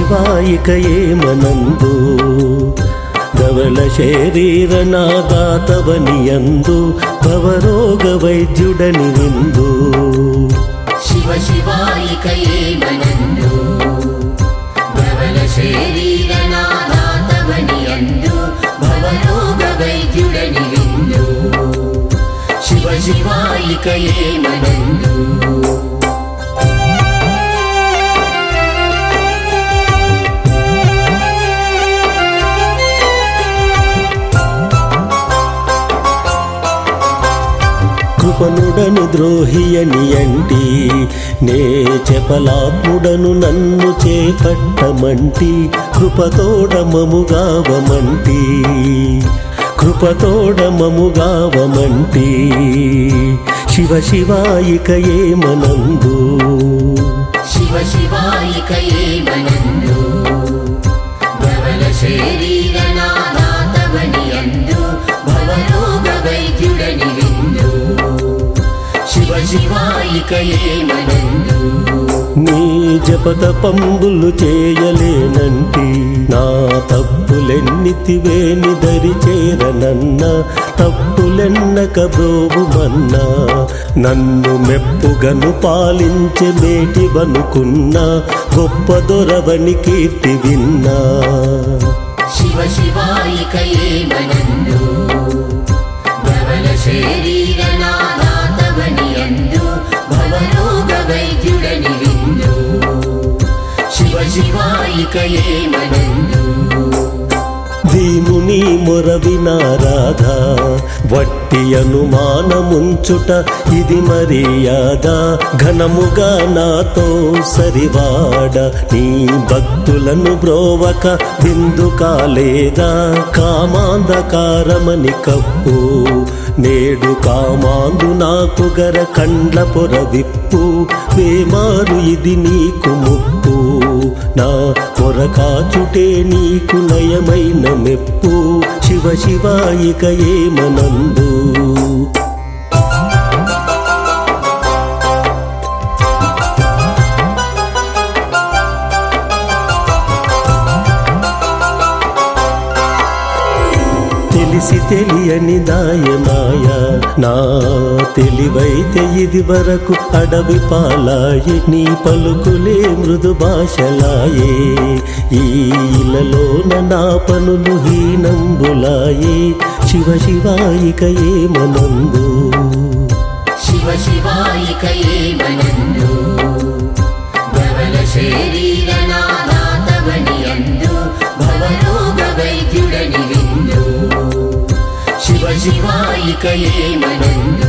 శివాయిక ఏమనందు ధవళ శరీర నాదాతవనియందు భవరోగ వైద్యుడని విందు శివ శివాయిక ఏమనందు ధవల శరీర నాదాతవనియందు భవరోగ వైద్యుడని విందు శివ శివాయిక ఏమనందు కృపనుడను ద్రోహియని అంటి నే చెపలాత్ముడను నన్ను చేపట్టమంటి కృపతోడమముగావమంటి కృపతోడమముగావమంటి శివ శివాయిక ఏమనందు శివ శివాయిక ఏమనందు ధవల శరీర నాదాతవనియందు భవరోగ వైద్యుడని విందు శివ శివాయిక ఏమనందు నీ జపత పంబులు చేయలేనంటి నా తప్పులెన్నితివేని దరి చేరనన్న తప్పులెన్నక బ్రోవుమన్నా నన్ను మెప్పుగను పాలించే మేటివనుకున్నా గొప్ప దొరవని కీర్తి విన్నా శివ శివాయిక ఏమనందు ధవల శరీర నాదాతవనియందు భవరోగ వైద్యుడని విందు శివ శివాయిక ఏమనందు దీనుని మొరవినారాధా వట్టి అనుమానముంచుట ఇది మర్యాద ఘనముగా నాతో సరివాడ నీ భక్తులను బ్రోవక బిందు కాలేదా కామాంధకారమని కప్పు నేడు కామాందు నాకు గర కండ్ల పొర విప్పు వేమారు ఇది నీకు ముప్పు నా పొర కాచుటే నీకు నయమైన మెప్పు శివ శివాయిక ఏమనందు తెలిసి తెలియని దాయమాయ నా తెలివైతే ఇది వరకు అడవి పాలాయి నీ పలుకులే మృదు భాషలాయే ఈ ఇలలోన నా పనులు హీనంబులాయే శివ శివాయిక ఏమనందు శివ శివాయిక ఏమనందు ధవల శరీర నాదాతవనియందు భవరోగ వైద్యుడని విందు శివ శివాయిక ఏమనందు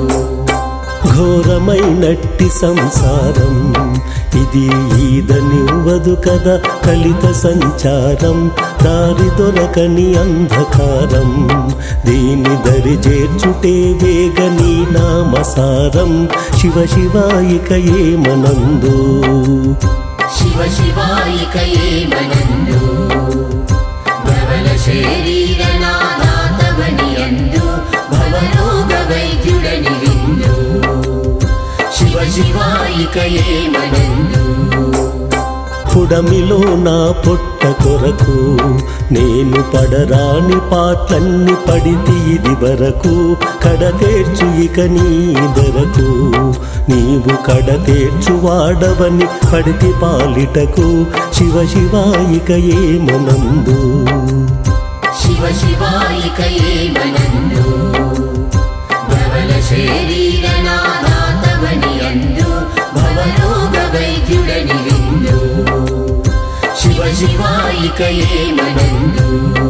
ఘోరమైనట్టి సంసారం ఇది ఈదనివ్వదు కదా కలిత సంచారం దారి దొరకని అంధకారం దీని దరి చేర్చుటే వేగని నామసారం శివ శివాయిక ఏమనందు శివ శివాయిక ఏమనందు ధవల శరీర నాదాతవనియందు భవరోగ వైద్యుడని విందు శివ శివాయిక ఏమనందు పుడమిలో నా పొట్ట కొరకు నేను పడరాని పాటలన్నీ పడితి ఇది వరకు కడతేర్చు ఇక నీ దరకు నీవు కడతేర్చు వాడవని పడితి పాలిటకు శివ శివాయిక ఏమనందు శివ శివాయిక ఏమనందు ధవల శరీర నాదాతవనియందు భవరోగ వైద్యుడని విందు శివ శివాయిక ఏమనందు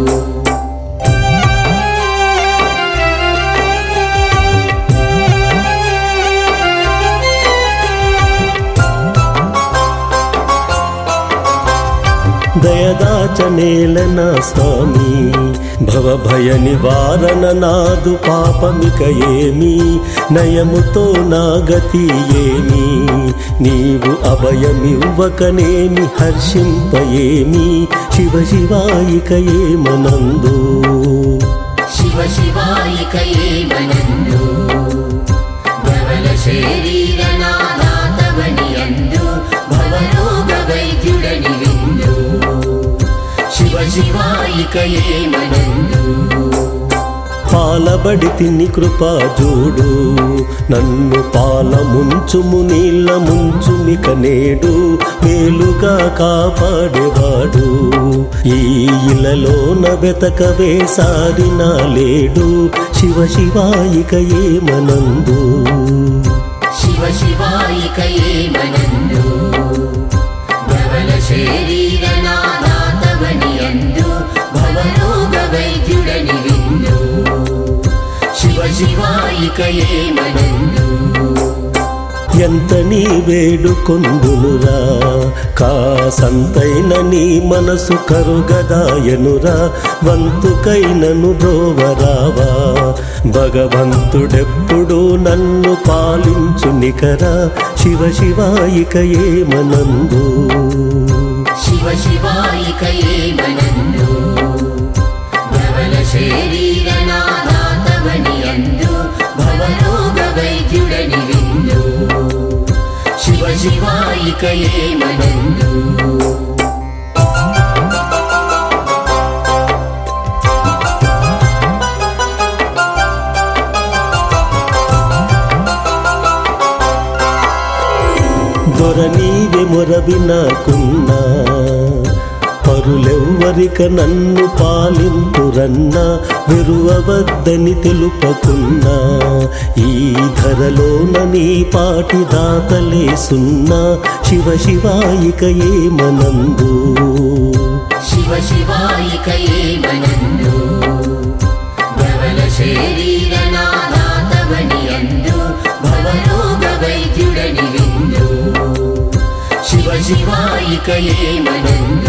దయదాచనేల నా స్వామి భవభయ నివారణ నాదు పాపమిక ఏమి నయముతో నా గతి ఏమి నీవు అభయమివ్వకనేమి హర్షింపయేమి శివ శివాయిక ఏమనందు శివ శివాయిక ఏమనందు ధవల శరీర నాదాతవనియందు భవరోగ వైద్యుడని విందు శివాయికయే మనందు పాలబడి తిని కృపా చూడు నన్ను పాల ముంచుము నీళ్ళ ముంచుమిక నేడు మేలుగా కాపాడేవాడు ఈ ఇలలోన వెతకవే సారినా లేడు శివ శివాయిక ఏమనందు శివ శివాయికయే మనందు ధవల శరీర నాథాతవనియందు భవరోగ వైద్యుడని విందు శివ శివాయికయే మనందు ఎంత నీ వేడుకొందునురా కాసంతైన నీ మనసు కరుగదాయనురా వంతుకైనను బ్రోవరావా భగవంతుడెప్పుడు నన్ను పాలించు నికరా శివ శివాయిక ఏమనందు శివ శివాయికయే మనందు ధవల శరీర నాథాతవనియందు భవరోగ వైద్యుడని విందు శివ శివాయికయే మనందు దొరనీవె మొరవినాకున్నా పరులెవ్వరిక నన్ను పాలింతురన్నా వెరువవద్దని తెలుపకున్నా ఈ ధరలోన నీ పాటి దాతలేసున్నా శివ శివాయిక ఏమనందు శివ శివాయికయే మనందు ధవల శరీర నాథాతవనియందు భవరోగ వైద్యుడని విందు శివ శివాయికయే మనందు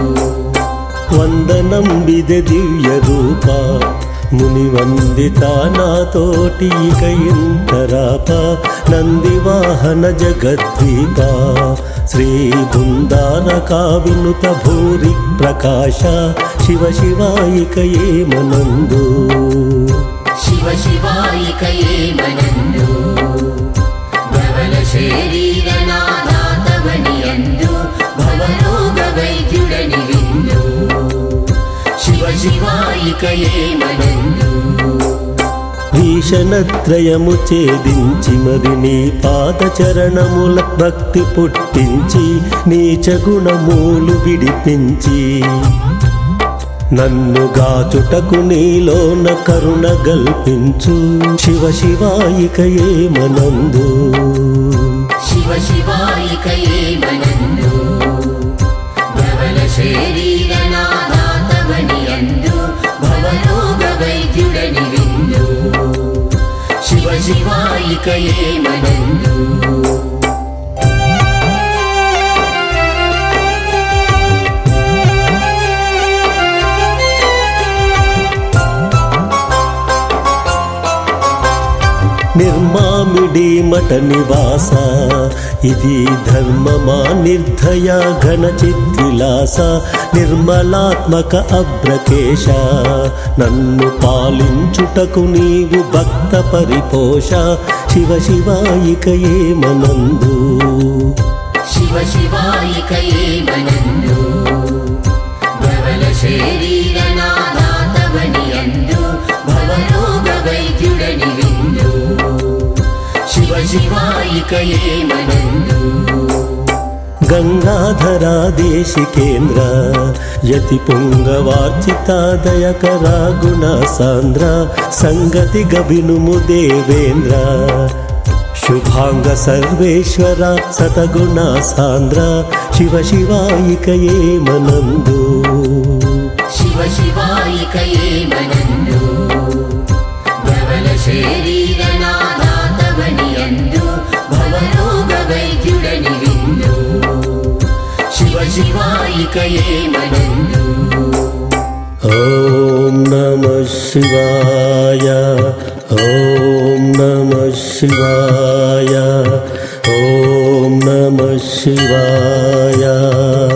వందనం విద దివ్య రూప ముని వందిత నాతోటి ఇక ఇంతరాప నంది వాహన జగద్వీప శ్రీ బృందారక వినుత భూరి ప్రకాశ శివ శివాయిక ఏమనందు శివ శివాయికయే మనందు ధవల శరీర నాథాతవనియందు భవరోగ వైద్యుడని విందు శివ శివాయికయే మనందు భీషణత్రయము ఛేదించి మరి నీ పాదచరణముల భక్తి పుట్టించి నీచ గుణమూలు విడిపించి నన్ను గాచుటకు నీలోన కరుణ గల్పించు శివ శివాయిక ఏమనందు శివ శివాయికయే మనందు ధవల శరీర నాథాతవనియందు భవరోగ వైద్యుడని విందు శివ శివాయికయే మనందు నిర్మామిడి మఠ నివాస ఇది ధర్మమా నిర్ధయ ఘన చిద్విలాస నిర్మలాత్మక అభ్రకేశ నన్ను పాలించుటకు నీవు భక్త పరిపోష శివ శివాయిక ఏమనందు శివ శివాయికయే మనందు ధవల శరీర నాథాతవనియందు భవరోగ వైద్యుడని విందు శివ శివాయికయే మనందు గంగాధరా దేశికేంద్ర యతి పుంగవార్చితాదయకరా గుణ సాంద్ర సంగతి గవినుము దేవేంద్ర శుభాంగ సర్వేశ్వర సతగుణ సాంద్ర శివ శివాయిక ఏమనందు శివ శివాయికయే మనందు ధవల శరీర నాథాతవనియందు భవరోగ వైద్యుడని విందు శివ శివాయికయే మనందు ఓం నమ శివాయ ఓం నమ శివాయ ఓం నమ శివాయ